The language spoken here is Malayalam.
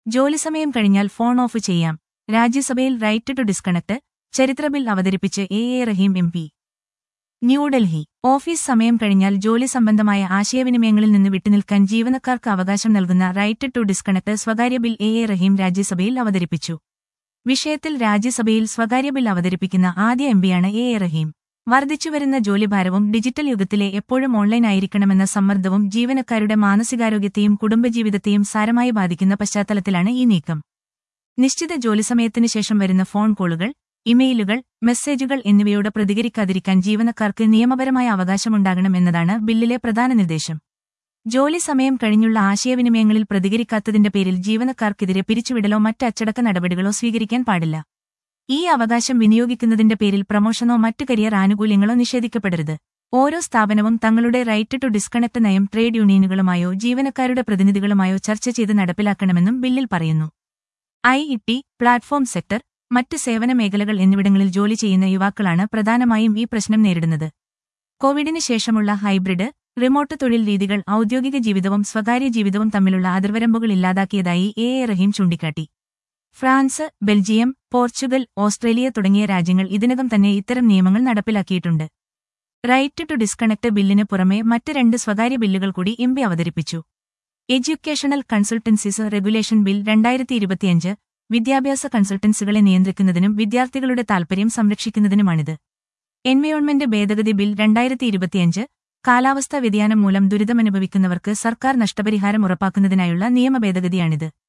ജോലിസമയം കഴിഞ്ഞാൽ ഫോൺ ഓഫ് ചെയ്യാം രാജ്യസഭയിൽ റൈറ്റ് ടു ഡിസ്കണക്ട് ചരിത്ര ബിൽ അവതരിപ്പിച്ച് A A Rahim M P New Delhi office സമയം കഴിഞ്ഞാൽ ജോലി സംബന്ധമായ ആശയവിനിമയങ്ങളിൽ നിന്ന് വിട്ടുനിൽക്കാൻ ജീവനക്കാർക്ക് അവകാശം നൽകുന്ന റൈറ്റ് ടു ഡിസ്കണക്ട് സ്വകാര്യ ബിൽ എ എ റഹീം രാജ്യസഭയിൽ അവതരിപ്പിച്ചു വിഷയത്തിൽ രാജ്യസഭയിൽ സ്വകാര്യ ബിൽ അവതരിപ്പിക്കുന്ന ആദ്യ എംപിയാണ് എ എ റഹീം വർദ്ധിച്ചുവരുന്ന ജോലിഭാരവും ഡിജിറ്റൽ യുഗത്തിലെ എപ്പോഴും ഓൺലൈൻ ആയിരിക്കണമെന്ന സമ്മർദ്ദവും ജീവനക്കാരുടെ മാനസികാരോഗ്യത്തെയും കുടുംബജീവിതത്തെയും സാരമായി ബാധിക്കുന്ന പശ്ചാത്തലത്തിലാണ് ഈ നീക്കം നിശ്ചിത ജോലിസമയത്തിന് ശേഷം വരുന്ന ഫോൺ കോളുകൾ ഇമെയിലുകൾ മെസ്സേജുകൾ എന്നിവയോട് പ്രതികരിക്കാതിരിക്കാൻ ജീവനക്കാർക്ക് നിയമപരമായ അവകാശമുണ്ടാകണം എന്നതാണ് ബില്ലിലെ പ്രധാന നിർദ്ദേശം ജോലി സമയം കഴിഞ്ഞുള്ള ആശയവിനിമയങ്ങളിൽ പ്രതികരിക്കാത്തതിന്റെ പേരിൽ ജീവനക്കാർക്കെതിരെ പിരിച്ചുവിടലോ മറ്റ് അച്ചടക്ക നടപടികളോ സ്വീകരിക്കാൻ പാടില്ല ഈ അവകാശം വിനിയോഗിക്കുന്നതിന്റെ പേരിൽ പ്രമോഷനോ മറ്റ് കരിയർ ആനുകൂല്യങ്ങളോ നിഷേധിക്കപ്പെടരുത് ഓരോ സ്ഥാപനവും തങ്ങളുടെ റൈറ്റ് ടു ഡിസ്കണക്ട് നയം ട്രേഡ് യൂണിയനുകളുമായോ ജീവനക്കാരുടെ പ്രതിനിധികളുമായോ ചർച്ച ചെയ്ത് നടപ്പിലാക്കണമെന്നും ബില്ലിൽ പറയുന്നു I E T platform sector മറ്റ് സേവന മേഖലകൾ എന്നിവിടങ്ങളിൽ ജോലി ചെയ്യുന്ന യുവാക്കളാണ് പ്രധാനമായും ഈ പ്രശ്നം നേരിടുന്നത് കോവിഡിന് ശേഷമുള്ള ഹൈബ്രിഡ് റിമോട്ട് തൊഴിൽ രീതികൾ ഔദ്യോഗിക ജീവിതവും സ്വകാര്യ ജീവിതവും തമ്മിലുള്ള അതിർവരമ്പുകൾ ഇല്ലാതാക്കിയതായി എ എ റഹീം ചൂണ്ടിക്കാട്ടി ഫ്രാൻസ് ബെൽജിയം പോർച്ചുഗൽ ഓസ്ട്രേലിയ തുടങ്ങിയ രാജ്യങ്ങൾ ഇതിനകം തന്നെ ഇത്തരം നിയമങ്ങൾ നടപ്പിലാക്കിയിട്ടുണ്ട് റൈറ്റ് ടു ഡിസ്കണക്ട് ബില്ലിന് പുറമെ മറ്റ് രണ്ട് സ്വകാര്യ ബില്ലുകൾ കൂടി എംപി അവതരിപ്പിച്ചു എഡ്യൂക്കേഷണൽ കൺസൾട്ടൻസീസ് റെഗുലേഷൻ ബിൽ രണ്ടായിരത്തി ഇരുപത്തിയഞ്ച് വിദ്യാഭ്യാസ കൺസൾട്ടൻസികളെ നിയന്ത്രിക്കുന്നതിനും വിദ്യാർത്ഥികളുടെ താൽപര്യം സംരക്ഷിക്കുന്നതിനുമാണിത് എൻവയോൺമെന്റ് ഭേദഗതി ബിൽ രണ്ടായിരത്തി ഇരുപത്തിയഞ്ച് കാലാവസ്ഥാ വ്യതിയാനം മൂലം ദുരിതമനുഭവിക്കുന്നവർക്ക് സർക്കാർ നഷ്ടപരിഹാരം ഉറപ്പാക്കുന്നതിനായുള്ള നിയമ ഭേദഗതിയാണിത്